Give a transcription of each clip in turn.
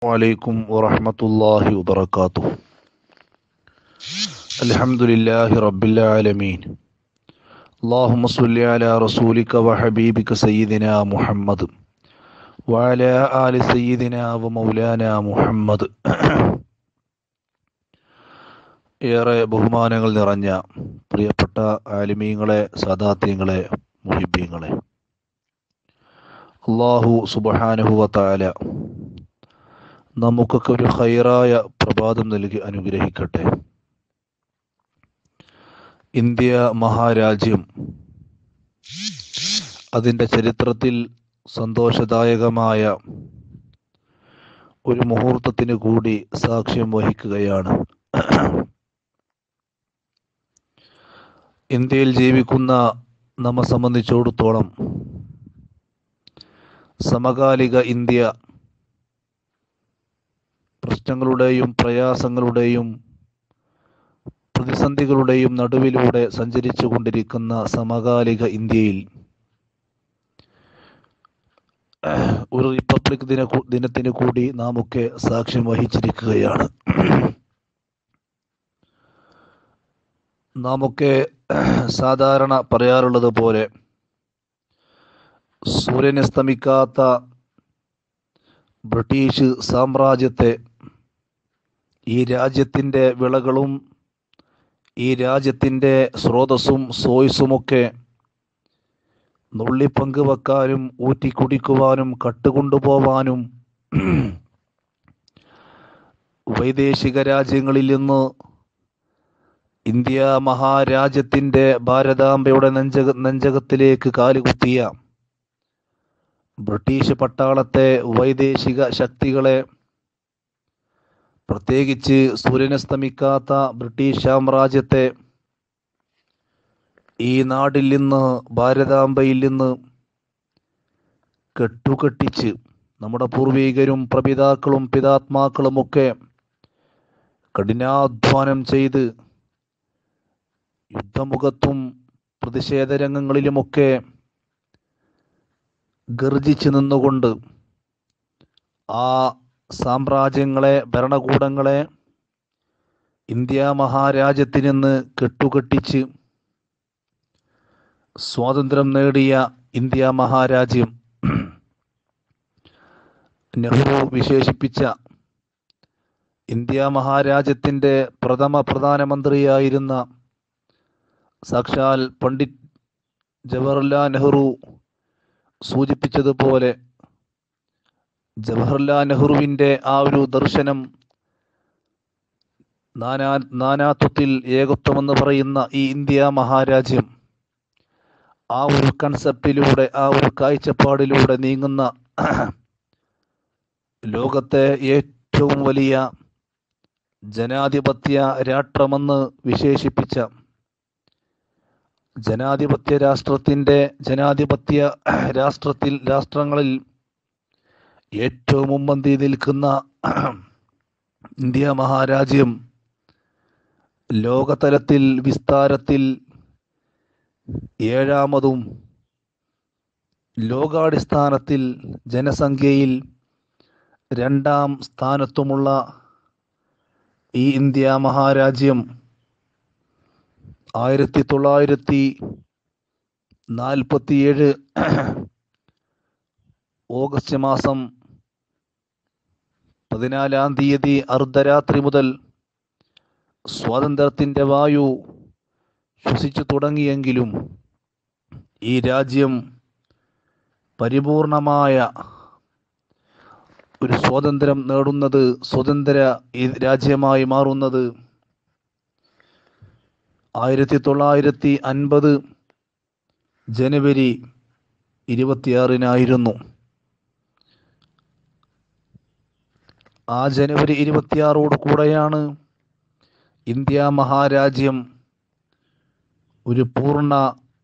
عليكم ورحمة الله وبركاته الحمد لله رب العالمين اللهم صل على رسولك وحبيبك سيدنا محمد وعلى آل سيدنا ومولانا محمد ഏറെ ബഹുമാനങ്ങൾ നിറഞ്ഞ പ്രിയപ്പെട്ട ആലിമീങ്ങളെ സാദാത്യങ്ങളെ മുഹിബീങ്ങളെ അള്ളാഹു സുബഹാനുഹുവത്താല നമുക്കൊക്കെ ഒരു ഹൈറായ പ്രഭാതം നൽകി അനുഗ്രഹിക്കട്ടെ ഇന്ത്യ മഹാരാജ്യം അതിൻ്റെ ചരിത്രത്തിൽ സന്തോഷദായകമായ ഒരു മുഹൂർത്തത്തിന് കൂടി സാക്ഷ്യം വഹിക്കുകയാണ് ഇന്ത്യയിൽ ജീവിക്കുന്ന നമ്മെ സംബന്ധിച്ചിടത്തോളം സമകാലിക ഇന്ത്യ പ്രശ്നങ്ങളുടെയും പ്രയാസങ്ങളുടെയും പ്രതിസന്ധികളുടെയും നടുവിലൂടെ സഞ്ചരിച്ചു കൊണ്ടിരിക്കുന്ന സമകാലിക ഇന്ത്യയിൽ ഒരു റിപ്പബ്ലിക് ദിന ദിനത്തിന് കൂടി നാം ഒക്കെ സാക്ഷ്യം വഹിച്ചിരിക്കുകയാണ് നാം ഒക്കെ സാധാരണ പറയാറുള്ളത് പോലെ സൂര്യനസ്തമിക്കാത്ത ബ്രിട്ടീഷ് സാമ്രാജ്യത്തെ ഈ രാജ്യത്തിൻ്റെ വിളകളും ഈ രാജ്യത്തിൻ്റെ സ്രോതസ്സും സോയ്സുമൊക്കെ നുള്ളി പങ്കുവെക്കാനും ഊറ്റി കുടിക്കുവാനും കട്ടുകൊണ്ടുപോവാനും വൈദേശിക രാജ്യങ്ങളിൽ നിന്ന് ഇന്ത്യ മഹാരാജ്യത്തിൻ്റെ ഭാരതാംബയുടെ നെഞ്ചക നെഞ്ചകത്തിലേക്ക് കാലുകുത്തിയ ബ്രിട്ടീഷ് പട്ടാളത്തെ വൈദേശിക ശക്തികളെ പ്രത്യേകിച്ച് സൂര്യനസ്തമിക്കാത്ത ബ്രിട്ടീഷ് സാമ്രാജ്യത്തെ ഈ നാടിൽ നിന്ന് ഭാരതാംബയിൽ നിന്ന് കെട്ടുകെട്ടിച്ച് നമ്മുടെ പൂർവികരും പ്രപിതാക്കളും പിതാത്മാക്കളുമൊക്കെ കഠിനാധ്വാനം ചെയ്ത് യുദ്ധമുഖത്തും പ്രതിഷേധ രംഗങ്ങളിലുമൊക്കെ ഗർജിച്ചു നിന്നുകൊണ്ട് ആ സാമ്രാജ്യങ്ങളെ ഭരണകൂടങ്ങളെ ഇന്ത്യ മഹാരാജ്യത്തിൽ നിന്ന് കെട്ടുകെട്ടിച്ച് സ്വാതന്ത്ര്യം നേടിയ ഇന്ത്യ മഹാരാജ്യം നെഹ്റു വിശേഷിപ്പിച്ച ഇന്ത്യ മഹാരാജ്യത്തിൻ്റെ പ്രഥമ പ്രധാനമന്ത്രിയായിരുന്ന സാക്ഷാൽ പണ്ഡിറ്റ് ജവഹർലാൽ നെഹ്റു സൂചിപ്പിച്ചതുപോലെ ജവഹർലാൽ നെഹ്റുവിൻ്റെ ആ ഒരു ദർശനം നാനാ നാനാത്വത്തിൽ ഏകത്വമെന്ന് പറയുന്ന ഈ ഇന്ത്യ മഹാരാജ്യം ആ ഒരു കൺസെപ്റ്റിലൂടെ ആ ഒരു കാഴ്ചപ്പാടിലൂടെ നീങ്ങുന്ന ലോകത്തെ ഏറ്റവും വലിയ ജനാധിപത്യ രാഷ്ട്രമെന്ന് വിശേഷിപ്പിച്ച ജനാധിപത്യ രാഷ്ട്രത്തിൻ്റെ ജനാധിപത്യ രാഷ്ട്രത്തിൽ രാഷ്ട്രങ്ങളിൽ ഏറ്റവും മുമ്പന്തി നിൽക്കുന്ന ഇന്ത്യ മഹാരാജ്യം ലോകതലത്തിൽ വിസ്താരത്തിൽ ഏഴാമതും ലോകാടിസ്ഥാനത്തിൽ ജനസംഖ്യയിൽ രണ്ടാം സ്ഥാനത്തുമുള്ള ഈ ഇന്ത്യ മഹാരാജ്യം ആയിരത്തി തൊള്ളായിരത്തി നാൽപ്പത്തിയേഴ് ഓഗസ്റ്റ് മാസം പതിനാലാം തീയതി അർദ്ധരാത്രി മുതൽ സ്വാതന്ത്ര്യത്തിൻ്റെ വായു ശ്വസിച്ചു തുടങ്ങിയെങ്കിലും ഈ രാജ്യം പരിപൂർണമായ ഒരു സ്വാതന്ത്ര്യം നേടുന്നത് സ്വതന്ത്ര രാജ്യമായി മാറുന്നത് ആയിരത്തി തൊള്ളായിരത്തി അൻപത് ജനുവരി ഇരുപത്തിയാറിനായിരുന്നു ആ ജനുവരി ഇരുപത്തിയാറോട് കൂടെയാണ് ഇന്ത്യ മഹാരാജ്യം ഒരു പൂർണ്ണ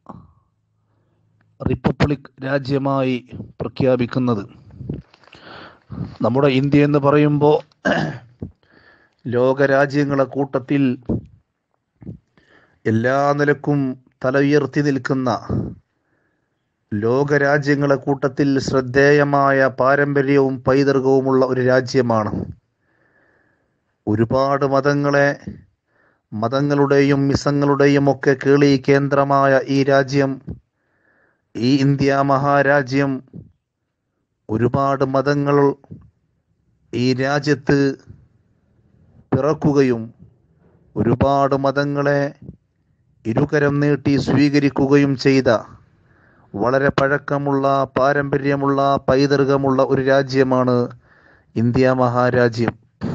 റിപ്പബ്ലിക് രാജ്യമായി പ്രഖ്യാപിക്കുന്നത് നമ്മുടെ ഇന്ത്യ എന്ന് പറയുമ്പോൾ ലോകരാജ്യങ്ങളെ കൂട്ടത്തിൽ എല്ലാ നിലക്കും തല ഉയർത്തി നിൽക്കുന്ന ലോകരാജ്യങ്ങളെ കൂട്ടത്തിൽ ശ്രദ്ധേയമായ പാരമ്പര്യവും പൈതൃകവുമുള്ള ഒരു രാജ്യമാണ് ഒരുപാട് മതങ്ങളെ മതങ്ങളുടെയും മിസങ്ങളുടെയും ഒക്കെ കേളി കേന്ദ്രമായ ഈ രാജ്യം ഈ ഇന്ത്യ മഹാരാജ്യം ഒരുപാട് മതങ്ങൾ ഈ രാജ്യത്ത് പിറക്കുകയും ഒരുപാട് മതങ്ങളെ ഇരുകരം നീട്ടി സ്വീകരിക്കുകയും ചെയ്ത വളരെ പഴക്കമുള്ള പാരമ്പര്യമുള്ള പൈതൃകമുള്ള ഒരു രാജ്യമാണ് ഇന്ത്യ മഹാരാജ്യം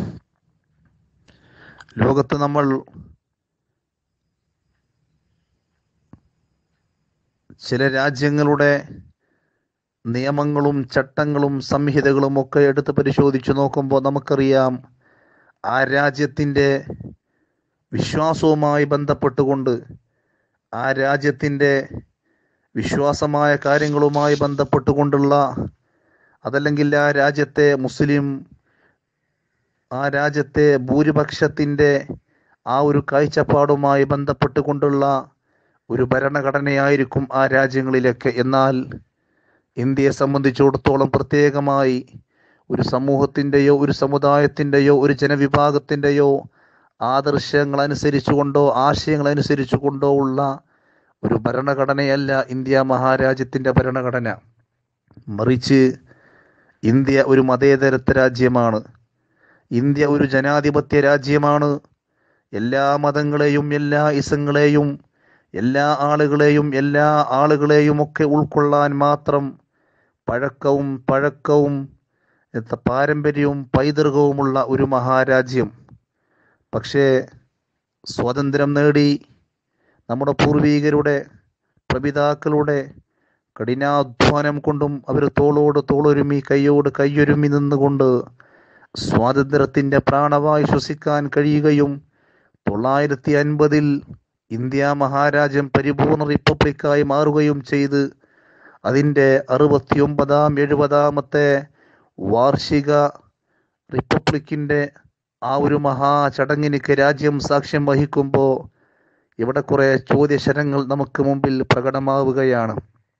ലോകത്ത് നമ്മൾ ചില രാജ്യങ്ങളുടെ നിയമങ്ങളും ചട്ടങ്ങളും സംഹിതകളും ഒക്കെ എടുത്ത് പരിശോധിച്ചു നോക്കുമ്പോൾ നമുക്കറിയാം ആ രാജ്യത്തിൻ്റെ വിശ്വാസവുമായി ബന്ധപ്പെട്ടുകൊണ്ട് ആ രാജ്യത്തിൻ്റെ വിശ്വാസമായ കാര്യങ്ങളുമായി ബന്ധപ്പെട്ടുകൊണ്ടുള്ള അതല്ലെങ്കിൽ ആ രാജ്യത്തെ മുസ്ലിം ആ രാജ്യത്തെ ഭൂരിപക്ഷത്തിൻ്റെ ആ ഒരു കാഴ്ചപ്പാടുമായി ബന്ധപ്പെട്ടുകൊണ്ടുള്ള ഒരു ഭരണഘടനയായിരിക്കും ആ രാജ്യങ്ങളിലൊക്കെ എന്നാൽ ഇന്ത്യയെ സംബന്ധിച്ചിടത്തോളം പ്രത്യേകമായി ഒരു സമൂഹത്തിൻ്റെയോ ഒരു സമുദായത്തിൻ്റെയോ ഒരു ജനവിഭാഗത്തിൻ്റെയോ ആദർശങ്ങൾ അനുസരിച്ചുകൊണ്ടോ ആശയങ്ങൾ അനുസരിച്ചുകൊണ്ടോ ഉള്ള ഒരു ഭരണഘടനയല്ല ഇന്ത്യ മഹാരാജ്യത്തിൻ്റെ ഭരണഘടന മറിച്ച് ഇന്ത്യ ഒരു മതേതരത്വ രാജ്യമാണ് ഇന്ത്യ ഒരു ജനാധിപത്യ രാജ്യമാണ് എല്ലാ മതങ്ങളെയും എല്ലാ ഇസങ്ങളെയും എല്ലാ ആളുകളെയും എല്ലാ ആളുകളെയും ഒക്കെ ഉൾക്കൊള്ളാൻ മാത്രം പഴക്കവും പഴക്കവും പാരമ്പര്യവും പൈതൃകവുമുള്ള ഒരു മഹാരാജ്യം പക്ഷേ സ്വാതന്ത്ര്യം നേടി നമ്മുടെ പൂർവീകരുടെ പ്രപിതാക്കളുടെ കഠിനാധ്വാനം കൊണ്ടും അവർ തോളോട് തോളൊരുമി കൈയോട് കൈയൊരുമി നിന്നുകൊണ്ട് സ്വാതന്ത്ര്യത്തിൻ്റെ പ്രാണവായു ശ്വസിക്കാൻ കഴിയുകയും തൊള്ളായിരത്തി അൻപതിൽ ഇന്ത്യ മഹാരാജ്യം പരിപൂർണ റിപ്പബ്ലിക്കായി മാറുകയും ചെയ്ത് അതിൻ്റെ അറുപത്തിയൊമ്പതാം എഴുപതാമത്തെ വാർഷിക റിപ്പബ്ലിക്കിൻ്റെ ആ ഒരു മഹാ ചടങ്ങിനിക്ക് രാജ്യം സാക്ഷ്യം വഹിക്കുമ്പോൾ ഇവിടെ കുറെ ചോദ്യശരങ്ങൾ നമുക്ക് മുമ്പിൽ പ്രകടമാവുകയാണ്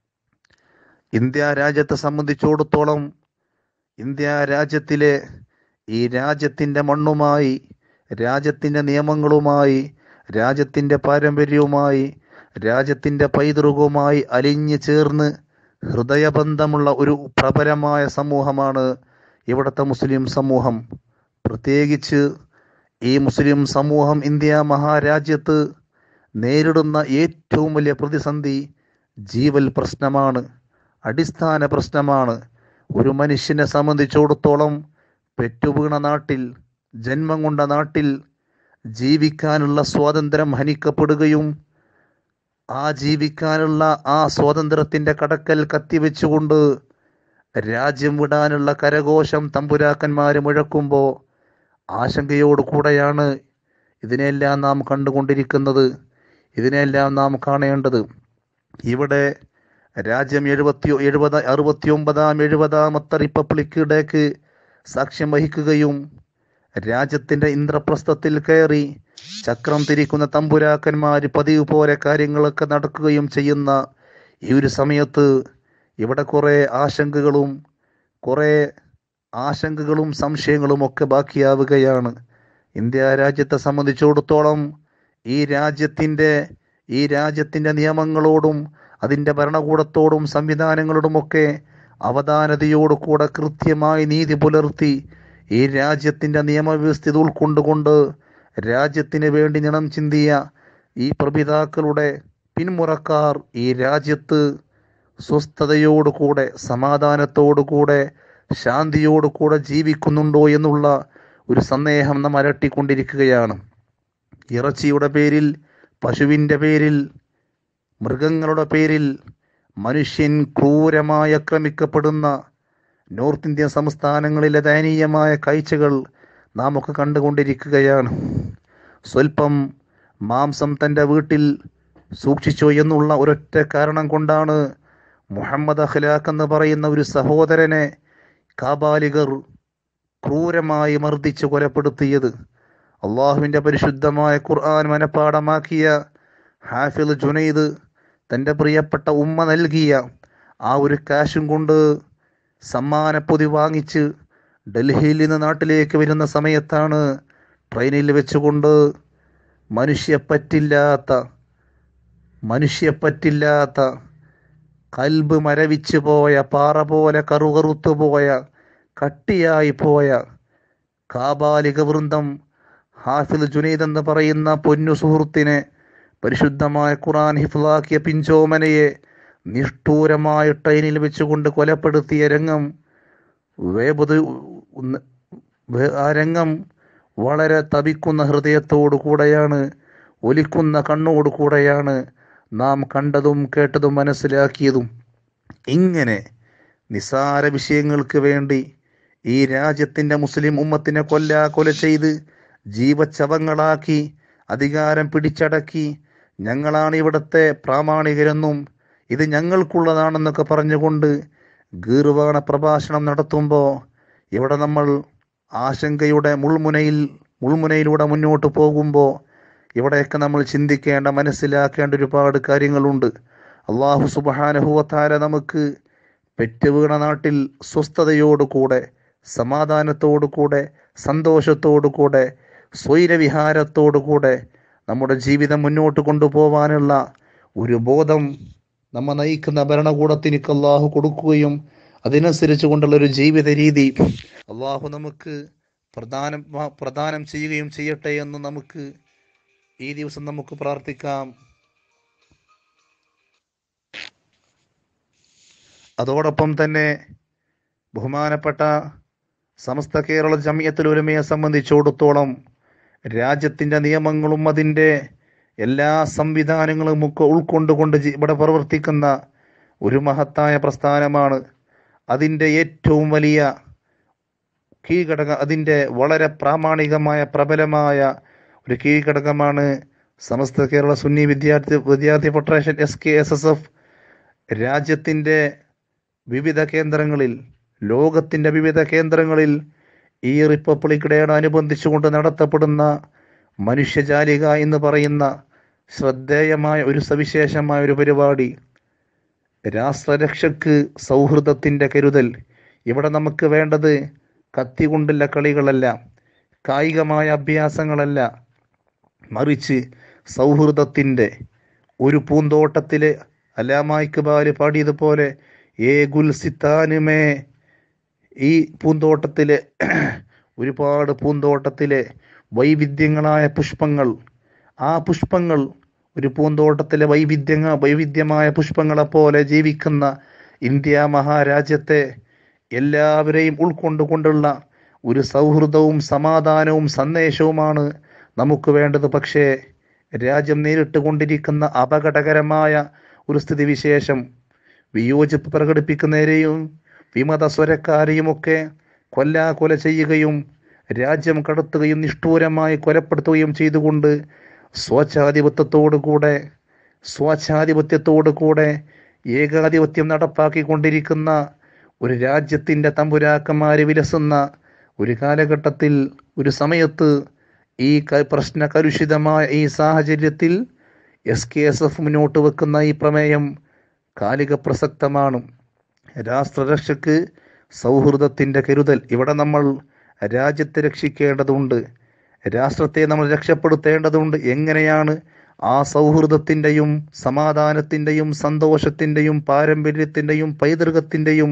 ഇന്ത്യ രാജ്യത്തെ സംബന്ധിച്ചിടത്തോളം ഇന്ത്യ രാജ്യത്തിലെ ഈ രാജ്യത്തിൻ്റെ മണ്ണുമായി രാജ്യത്തിൻ്റെ നിയമങ്ങളുമായി രാജ്യത്തിൻ്റെ പാരമ്പര്യവുമായി രാജ്യത്തിൻ്റെ പൈതൃകവുമായി അലിഞ്ഞു ചേർന്ന് ഹൃദയബന്ധമുള്ള ഒരു പ്രബലമായ സമൂഹമാണ് ഇവിടുത്തെ മുസ്ലിം സമൂഹം പ്രത്യേകിച്ച് ഈ മുസ്ലിം സമൂഹം ഇന്ത്യ മഹാരാജ്യത്ത് നേരിടുന്ന ഏറ്റവും വലിയ പ്രതിസന്ധി ജീവൽ പ്രശ്നമാണ് അടിസ്ഥാന പ്രശ്നമാണ് ഒരു മനുഷ്യനെ സംബന്ധിച്ചിടത്തോളം പെറ്റുവീണ നാട്ടിൽ ജന്മം കൊണ്ട നാട്ടിൽ ജീവിക്കാനുള്ള സ്വാതന്ത്ര്യം ഹനിക്കപ്പെടുകയും ആ ജീവിക്കാനുള്ള ആ സ്വാതന്ത്ര്യത്തിൻ്റെ കടക്കൽ കത്തിവെച്ചുകൊണ്ട് രാജ്യം വിടാനുള്ള കരഘോഷം തമ്പുരാക്കന്മാർ മുഴക്കുമ്പോൾ ആശങ്കയോട് കൂടെയാണ് ഇതിനെല്ലാം നാം കണ്ടുകൊണ്ടിരിക്കുന്നത് ഇതിനെല്ലാം നാം കാണേണ്ടത് ഇവിടെ രാജ്യം എഴുപത്തി എഴുപത് അറുപത്തി ഒമ്പതാം എഴുപതാമത്തെ റിപ്പബ്ലിക്കിടേക്ക് സാക്ഷ്യം വഹിക്കുകയും രാജ്യത്തിൻ്റെ ഇന്ദ്രപ്രസ്ഥത്തിൽ കയറി ചക്രം തിരിക്കുന്ന തമ്പുരാക്കന്മാർ പതിവ് പോലെ കാര്യങ്ങളൊക്കെ നടക്കുകയും ചെയ്യുന്ന ഈ ഒരു സമയത്ത് ഇവിടെ കുറേ ആശങ്കകളും കുറേ ആശങ്കകളും സംശയങ്ങളും ഒക്കെ ബാക്കിയാവുകയാണ് ഇന്ത്യ രാജ്യത്തെ സംബന്ധിച്ചിടത്തോളം ഈ രാജ്യത്തിൻ്റെ ഈ രാജ്യത്തിൻ്റെ നിയമങ്ങളോടും അതിൻ്റെ ഭരണകൂടത്തോടും സംവിധാനങ്ങളോടുമൊക്കെ അവധാനതയോട് കൂടെ കൃത്യമായി നീതി പുലർത്തി ഈ രാജ്യത്തിൻ്റെ നിയമവ്യവസ്ഥിതി ഉൾക്കൊണ്ടുകൊണ്ട് രാജ്യത്തിന് വേണ്ടി നിണം ചിന്തിയ ഈ പ്രപിതാക്കളുടെ പിന്മുറക്കാർ ഈ രാജ്യത്ത് സ്വസ്ഥതയോടുകൂടെ സമാധാനത്തോടുകൂടെ ശാന്തിയോടുകൂടെ ജീവിക്കുന്നുണ്ടോ എന്നുള്ള ഒരു സന്ദേഹം നാം അലട്ടിക്കൊണ്ടിരിക്കുകയാണ് ഇറച്ചിയുടെ പേരിൽ പശുവിൻ്റെ പേരിൽ മൃഗങ്ങളുടെ പേരിൽ മനുഷ്യൻ ക്രൂരമായി ആക്രമിക്കപ്പെടുന്ന നോർത്ത് ഇന്ത്യൻ സംസ്ഥാനങ്ങളിലെ ദയനീയമായ കാഴ്ചകൾ നാം ഒക്കെ കണ്ടുകൊണ്ടിരിക്കുകയാണ് സ്വൽപ്പം മാംസം തൻ്റെ വീട്ടിൽ സൂക്ഷിച്ചോ എന്നുള്ള ഒരൊറ്റ കാരണം കൊണ്ടാണ് മുഹമ്മദ് അഖ്ലാഖ് എന്ന് പറയുന്ന ഒരു സഹോദരനെ കാബാലികർ ക്രൂരമായി മർദ്ദിച്ച് കൊലപ്പെടുത്തിയത് അള്ളാഹുവിൻ്റെ പരിശുദ്ധമായ ഖുർആൻ മനഃപ്പാടമാക്കിയ ഹാഫിൽ ജുനൈദ് തൻ്റെ പ്രിയപ്പെട്ട ഉമ്മ നൽകിയ ആ ഒരു കാശും കൊണ്ട് സമ്മാനപ്പൊതി വാങ്ങിച്ച് ഡൽഹിയിൽ നിന്ന് നാട്ടിലേക്ക് വരുന്ന സമയത്താണ് ട്രെയിനിൽ വെച്ചുകൊണ്ട് മനുഷ്യപ്പറ്റില്ലാത്ത മനുഷ്യപ്പറ്റില്ലാത്ത കൽബ് മരവിച്ചു പോയ പാറ പോലെ കറുകറുത്തു പോയ കട്ടിയായി പോയ കാബാലിക വൃന്ദം ഹാഫിൽ ജുനൈദ് എന്ന് പറയുന്ന പൊന്നു സുഹൃത്തിനെ പരിശുദ്ധമായ ഖുറാൻ ഹിഫ്ലാക്കിയ പിഞ്ചോമനയെ നിഷ്ഠൂരമായ ട്രെയിനിൽ വെച്ചുകൊണ്ട് കൊലപ്പെടുത്തിയ രംഗം വേപത് ആ രംഗം വളരെ തപിക്കുന്ന ഹൃദയത്തോടു കൂടെയാണ് ഒലിക്കുന്ന കണ്ണോടു കൂടെയാണ് നാം കണ്ടതും കേട്ടതും മനസ്സിലാക്കിയതും ഇങ്ങനെ നിസാര വിഷയങ്ങൾക്ക് വേണ്ടി ഈ രാജ്യത്തിൻ്റെ മുസ്ലിം ഉമ്മത്തിനെ കൊല്ലാ കൊല ചെയ്ത് ജീവച്ചവങ്ങളാക്കി അധികാരം പിടിച്ചടക്കി ഞങ്ങളാണ് ഇവിടുത്തെ പ്രാമാണികരെന്നും ഇത് ഞങ്ങൾക്കുള്ളതാണെന്നൊക്കെ പറഞ്ഞുകൊണ്ട് ഗീർവാണ പ്രഭാഷണം നടത്തുമ്പോൾ ഇവിടെ നമ്മൾ ആശങ്കയുടെ മുൾമുനയിൽ മുൾമുനയിലൂടെ മുന്നോട്ട് പോകുമ്പോൾ ഇവിടെയൊക്കെ നമ്മൾ ചിന്തിക്കേണ്ട മനസ്സിലാക്കേണ്ട ഒരുപാട് കാര്യങ്ങളുണ്ട് അള്ളാഹു സുബാനഹുവത്താര നമുക്ക് പെറ്റുവീണ നാട്ടിൽ സ്വസ്ഥതയോടുകൂടെ സമാധാനത്തോടുകൂടെ സന്തോഷത്തോടുകൂടെ സ്വൈരവിഹാരത്തോടുകൂടെ നമ്മുടെ ജീവിതം മുന്നോട്ട് കൊണ്ടുപോകാനുള്ള ഒരു ബോധം നമ്മ നയിക്കുന്ന ഭരണകൂടത്തിനിക്ക് അള്ളാഹു കൊടുക്കുകയും അതിനനുസരിച്ച് കൊണ്ടുള്ള ഒരു ജീവിത രീതി അള്ളാഹു നമുക്ക് പ്രധാനം പ്രദാനം ചെയ്യുകയും ചെയ്യട്ടെ എന്ന് നമുക്ക് ഈ ദിവസം നമുക്ക് പ്രാർത്ഥിക്കാം അതോടൊപ്പം തന്നെ ബഹുമാനപ്പെട്ട സമസ്ത കേരള ജമിയത്തിൽ ഒരുമയെ സംബന്ധിച്ചിടത്തോളം രാജ്യത്തിൻ്റെ നിയമങ്ങളും അതിൻ്റെ എല്ലാ സംവിധാനങ്ങളും ഒക്കെ ഉൾക്കൊണ്ടുകൊണ്ട് ഇവിടെ പ്രവർത്തിക്കുന്ന ഒരു മഹത്തായ പ്രസ്ഥാനമാണ് അതിൻ്റെ ഏറ്റവും വലിയ കീഴ്ഘടക അതിൻ്റെ വളരെ പ്രാമാണികമായ പ്രബലമായ ഒരു കീഴ്ഘടകമാണ് സമസ്ത Kerala Sunni Vidyarthi Vidyarthi federation S K S S F രാജ്യത്തിൻ്റെ വിവിധ കേന്ദ്രങ്ങളിൽ ലോകത്തിൻ്റെ വിവിധ കേന്ദ്രങ്ങളിൽ ഈ റിപ്പബ്ലിക് ഡേയോടനുബന്ധിച്ചുകൊണ്ട് നടത്തപ്പെടുന്ന മനുഷ്യജാലിക എന്ന് പറയുന്ന ശ്രദ്ധേയമായ ഒരു സവിശേഷമായ ഒരു പരിപാടി രാഷ്ട്രരക്ഷക്ക് സൗഹൃദത്തിൻ്റെ കരുതൽ ഇവിടെ നമുക്ക് വേണ്ടത് കത്തി കൊണ്ടുള്ള കളികളല്ല കായികമായ അഭ്യാസങ്ങളല്ല മറിച്ച് സൗഹൃദത്തിൻ്റെ ഒരു പൂന്തോട്ടത്തിലെ അലാമായിക്ക് ബാല് പാടിയതുപോലെ ഏ ഗുൽസിത്താനുമേ ഈ പൂന്തോട്ടത്തിലെ ഒരുപാട് പൂന്തോട്ടത്തിലെ വൈവിധ്യങ്ങളായ പുഷ്പങ്ങൾ ആ പുഷ്പങ്ങൾ ഒരു പൂന്തോട്ടത്തിലെ വൈവിധ്യങ്ങ വൈവിധ്യമായ പുഷ്പങ്ങളെ പോലെ ജീവിക്കുന്ന ഇന്ത്യ മഹാരാജ്യത്തെ എല്ലാവരെയും ഉൾക്കൊണ്ടുകൊണ്ടുള്ള ഒരു സൗഹൃദവും സമാധാനവും സന്ദേശവുമാണ് നമുക്ക് വേണ്ടത് പക്ഷേ രാജ്യം നേരിട്ട് കൊണ്ടിരിക്കുന്ന അപകടകരമായ ഒരു സ്ഥിതിവിശേഷം വിയോജിപ്പ് പ്രകടിപ്പിക്കുന്നവരെയും വിമത സ്വരക്കാരെയുമൊക്കെ കൊല്ലാ കൊല ചെയ്യുകയും രാജ്യം കടത്തുകയും നിഷ്ഠൂരമായി കൊലപ്പെടുത്തുകയും ചെയ്തുകൊണ്ട് സ്വേച്ഛാധിപത്യത്തോടു കൂടെ സ്വേച്ഛാധിപത്യത്തോടു കൂടെ ഏകാധിപത്യം നടപ്പാക്കിക്കൊണ്ടിരിക്കുന്ന ഒരു രാജ്യത്തിൻ്റെ തമ്പുരാക്കന്മാര് വിലസുന്ന ഒരു കാലഘട്ടത്തിൽ ഒരു സമയത്ത് ഈ പ്രശ്ന കലുഷിതമായ ഈ സാഹചര്യത്തിൽ എസ് കെ എസ് എഫ് മുന്നോട്ട് വെക്കുന്ന ഈ പ്രമേയം കാലിക പ്രസക്തമാണ് രാഷ്ട്രരക്ഷയ്ക്ക് സൗഹൃദത്തിൻ്റെ കരുതൽ ഇവിടെ നമ്മൾ രാജ്യത്തെ രക്ഷിക്കേണ്ടതുണ്ട് രാഷ്ട്രത്തെ നമ്മൾ രക്ഷപ്പെടുത്തേണ്ടതുണ്ട് എങ്ങനെയാണ് ആ സൗഹൃദത്തിൻ്റെയും സമാധാനത്തിൻ്റെയും സന്തോഷത്തിൻ്റെയും പാരമ്പര്യത്തിൻ്റെയും പൈതൃകത്തിൻ്റെയും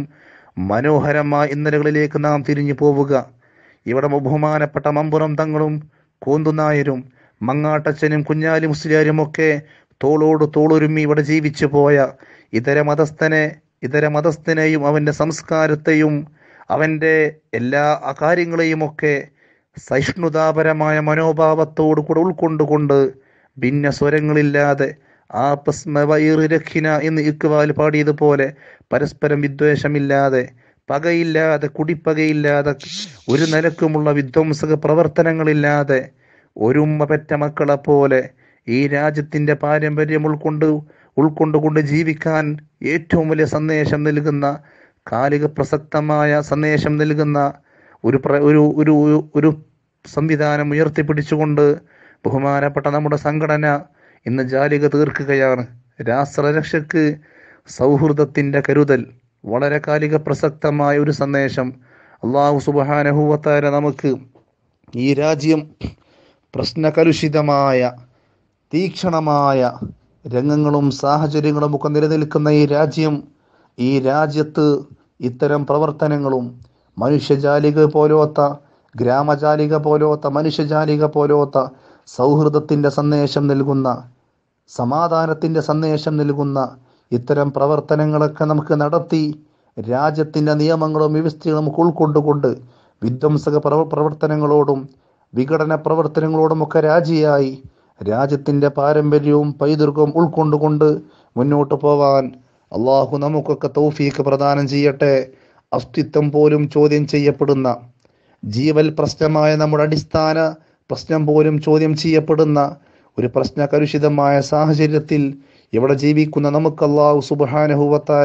മനോഹരമായ ഇന്നലകളിലേക്ക് നാം തിരിഞ്ഞു പോവുക ഇവിടെ ബഹുമാനപ്പെട്ട മമ്പുറം തങ്ങളും കോന്തുനായരും മങ്ങാട്ടച്ചനും കുഞ്ഞാലി മുസ്ലിയാരും ഒക്കെ തോളോട് തോളൊരുമി ഇവിടെ ജീവിച്ചു പോയ ഇതര മതസ്ഥനെ ഇതര മതസ്ഥനെയും അവൻ്റെ സംസ്കാരത്തെയും അവൻ്റെ എല്ലാ കാര്യങ്ങളെയും ഒക്കെ സഹിഷ്ണുതാപരമായ മനോഭാവത്തോടു കൂടെ ഉൾക്കൊണ്ടുകൊണ്ട് ഭിന്ന സ്വരങ്ങളില്ലാതെ ആപസ്മവൈറിരഖിന എന്ന് ഇക്വാൽ പാടിയതുപോലെ പരസ്പരം വിദ്വേഷമില്ലാതെ പകയില്ലാതെ കുടിപ്പകയില്ലാതെ ഒരു നിലക്കുമുള്ള വിധ്വംസക പ്രവർത്തനങ്ങളില്ലാതെ ഒരുമ്മ പെറ്റ മക്കളെ പോലെ ഈ രാജ്യത്തിൻ്റെ പാരമ്പര്യം ഉൾക്കൊണ്ട് ഉൾക്കൊണ്ടുകൊണ്ട് ജീവിക്കാൻ ഏറ്റവും വലിയ സന്ദേശം നൽകുന്ന കാലിക പ്രസക്തമായ സന്ദേശം നൽകുന്ന ഒരു പ്ര ഒരു ഒരു ഒരു സംവിധാനം ഉയർത്തിപ്പിടിച്ചുകൊണ്ട് ബഹുമാനപ്പെട്ട നമ്മുടെ സംഘടന ഇന്ന് ജാലിക തീർക്കുകയാണ് രാഷ്ട്രരക്ഷയ്ക്ക് സൗഹൃദത്തിൻ്റെ കരുതൽ വളരെ കാലിക പ്രസക്തമായ ഒരു സന്ദേശം അള്ളാഹു സുബാനഹുവത്താര നമുക്ക് ഈ രാജ്യം പ്രശ്നകലുഷിതമായ തീക്ഷണമായ രംഗങ്ങളും സാഹചര്യങ്ങളും ഒക്കെ നിലനിൽക്കുന്ന ഈ രാജ്യം ഈ രാജ്യത്ത് ഇത്തരം പ്രവർത്തനങ്ങളും മനുഷ്യജാലിക പോലോത്ത ഗ്രാമജാലിക പോലോത്ത മനുഷ്യജാലിക പോലോത്ത സൗഹൃദത്തിൻ്റെ സന്ദേശം നൽകുന്ന സമാധാനത്തിൻ്റെ സന്ദേശം നൽകുന്ന ഇത്തരം പ്രവർത്തനങ്ങളൊക്കെ നമുക്ക് നടത്തി രാജ്യത്തിൻ്റെ നിയമങ്ങളും വ്യവസ്ഥകളും നമുക്ക് ഉൾക്കൊണ്ടുകൊണ്ട് വിധ്വംസക പ്രവ പ്രവർത്തനങ്ങളോടും വിഘടന പ്രവർത്തനങ്ങളോടുമൊക്കെ രാജിയായി രാജ്യത്തിൻ്റെ പാരമ്പര്യവും പൈതൃകവും ഉൾക്കൊണ്ടുകൊണ്ട് മുന്നോട്ട് പോവാൻ അള്ളാഹു നമുക്കൊക്കെ തൗഫീക്ക് പ്രദാനം ചെയ്യട്ടെ അസ്തിത്വം പോലും ചോദ്യം ചെയ്യപ്പെടുന്ന ജീവൽ പ്രശ്നമായ നമ്മുടെ അടിസ്ഥാന പ്രശ്നം പോലും ചോദ്യം ചെയ്യപ്പെടുന്ന ഒരു പ്രശ്ന കലുഷിതമായ സാഹചര്യത്തിൽ ഇവിടെ ജീവിക്കുന്ന നമുക്ക് അള്ളാഹു സുബാനഹുവത്താര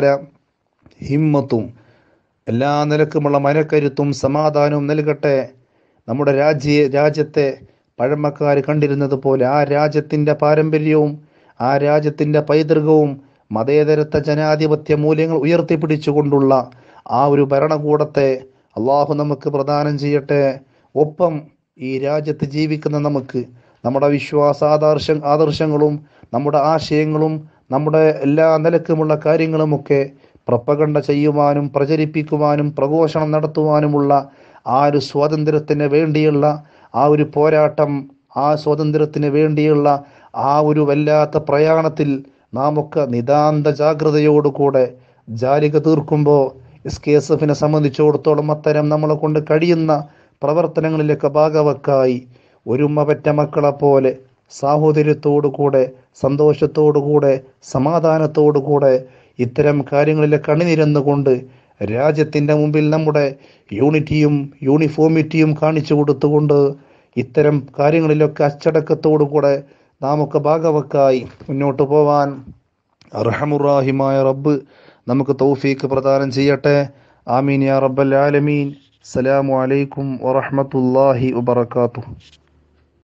ഹിമ്മത്തും എല്ലാ നിലക്കുമുള്ള മനക്കരുത്തും സമാധാനവും നൽകട്ടെ നമ്മുടെ രാജ്യ രാജ്യത്തെ പഴമക്കാർ കണ്ടിരുന്നത് പോലെ ആ രാജ്യത്തിൻ്റെ പാരമ്പര്യവും ആ രാജ്യത്തിൻ്റെ പൈതൃകവും മതേതരത്വ ജനാധിപത്യ മൂല്യങ്ങൾ ഉയർത്തിപ്പിടിച്ചുകൊണ്ടുള്ള ആ ഒരു ഭരണകൂടത്തെ അള്ളാഹു നമുക്ക് പ്രദാനം ചെയ്യട്ടെ ഒപ്പം ഈ രാജ്യത്ത് ജീവിക്കുന്ന നമുക്ക് നമ്മുടെ വിശ്വാസാദർശ ആദർശങ്ങളും നമ്മുടെ ആശയങ്ങളും നമ്മുടെ എല്ലാ നിലക്കുമുള്ള കാര്യങ്ങളുമൊക്കെ പ്രപ്പകണ്ട ചെയ്യുവാനും പ്രചരിപ്പിക്കുവാനും പ്രഘോഷണം നടത്തുവാനുമുള്ള ആ ഒരു സ്വാതന്ത്ര്യത്തിന് വേണ്ടിയുള്ള ആ ഒരു പോരാട്ടം ആ സ്വാതന്ത്ര്യത്തിന് വേണ്ടിയുള്ള ആ ഒരു വല്ലാത്ത പ്രയാണത്തിൽ നാം ഒക്കെ നിതാന്ത ജാഗ്രതയോടുകൂടെ ജാലിക തീർക്കുമ്പോൾ എസ് കെ എസ് എഫിനെ സംബന്ധിച്ചിടത്തോളം അത്തരം നമ്മളെ കൊണ്ട് കഴിയുന്ന പ്രവർത്തനങ്ങളിലൊക്കെ ഭാഗവക്കായി ഒരുമ പറ്റ മക്കളെ പോലെ സാഹോദര്യത്തോടുകൂടെ സന്തോഷത്തോടുകൂടെ സമാധാനത്തോടുകൂടെ ഇത്തരം കാര്യങ്ങളിലൊക്കെ അണിനിരന്നുകൊണ്ട് രാജ്യത്തിൻ്റെ മുമ്പിൽ നമ്മുടെ യൂണിറ്റിയും യൂണിഫോമിറ്റിയും കാണിച്ചു കൊടുത്തുകൊണ്ട് ഇത്തരം കാര്യങ്ങളിലൊക്കെ അച്ചടക്കത്തോടുകൂടെ നാം ഒക്കെ ഭാഗവക്കായി മുന്നോട്ട് പോവാൻ അർഹമുറാഹിമായ റബ്ബ് നമുക്ക് തൗഫീക്ക് പ്രദാനം ചെയ്യട്ടെ ആമീൻ യാ റബ്ബൽ ആലമീൻ അസ്സലാമു അലൈക്കും വറഹ്മത്തുള്ളാഹി വബറകാതുഹു